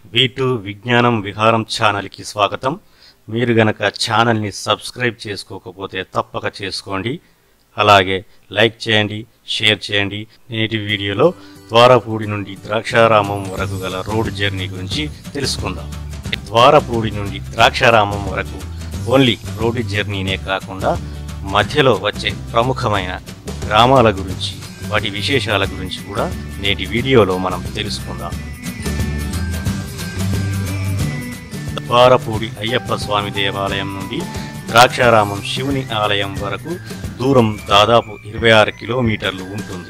వీటు విజ్ఞానం విహారం ఛానల్కి స్వాగతం మీరు గనక ఛానల్ని సబ్స్క్రైబ్ చేసుకోకపోతే తప్పక చేసుకోండి అలాగే లైక్ చేయండి షేర్ చేయండి నేటి వీడియోలో ద్వారపూడి నుండి ద్రాక్షారామం వరకు గల రోడ్ జర్నీ గురించి తెలుసుకుందాం ద్వారపూడి నుండి ద్రాక్షారామం వరకు ఓన్లీ రోడ్డు జర్నీనే కాకుండా మధ్యలో వచ్చే ప్రముఖమైన గ్రామాల గురించి వాటి విశేషాల గురించి కూడా నేటి వీడియోలో మనం తెలుసుకుందాం ద్వారపూడి అయ్యప్ప స్వామి దేవాలయం నుండి ద్రాక్షారామం శివుని ఆలయం వరకు దూరం దాదాపు ఇరవై ఆరు కిలోమీటర్లు ఉంటుంది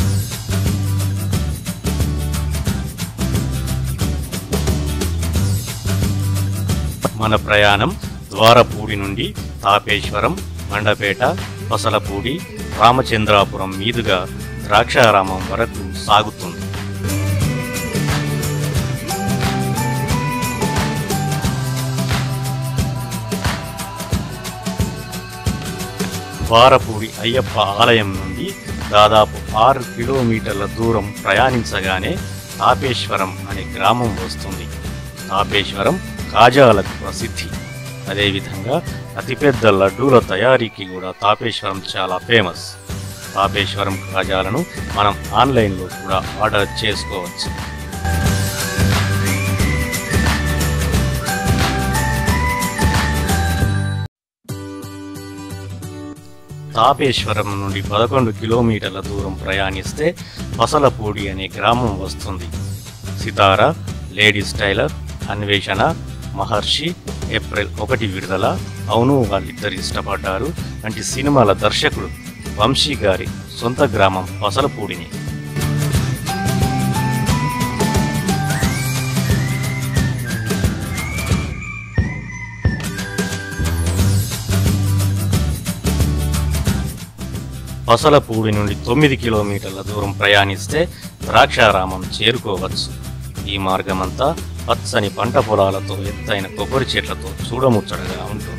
మన ప్రయాణం ద్వారపూడి నుండి తాపేశ్వరం మండపేట పసలపూడి రామచంద్రాపురం మీదుగా ద్రాక్షారామం వరకు సాగుతుంది ద్వారపూడి అయ్యప్ప ఆలయం నుండి దాదాపు ఆరు కిలోమీటర్ల దూరం ప్రయాణించగానే తాపేశ్వరం అనే గ్రామం వస్తుంది తాపేశ్వరం కాజాలకు ప్రసిద్ధి అదేవిధంగా అతిపెద్ద లడ్డూల తయారీకి కూడా తాపేశ్వరం చాలా ఫేమస్ తాపేశ్వరం కాజాలను మనం ఆన్లైన్లో కూడా ఆర్డర్ చేసుకోవచ్చు తాపేశ్వరం నుండి పదకొండు కిలోమీటర్ల దూరం ప్రయాణిస్తే పసలపూడి అనే గ్రామం వస్తుంది సితార లేడీస్ టైలర్ అన్వేషణ మహర్షి ఏప్రిల్ ఒకటి విడుదల అవును వాళ్ళిద్దరు ఇష్టపడ్డారు వంటి సినిమాల దర్శకుడు వంశీ గారి సొంత గ్రామం పసలపూడిని పసలపూడి నుండి తొమ్మిది కిలోమీటర్ల దూరం ప్రయాణిస్తే ద్రాక్షారామం చేరుకోవచ్చు ఈ మార్గమంతా పచ్చని పంట పొలాలతో ఎత్తైన కొబ్బరి చెట్లతో చూడముచ్చటగా ఉంటుంది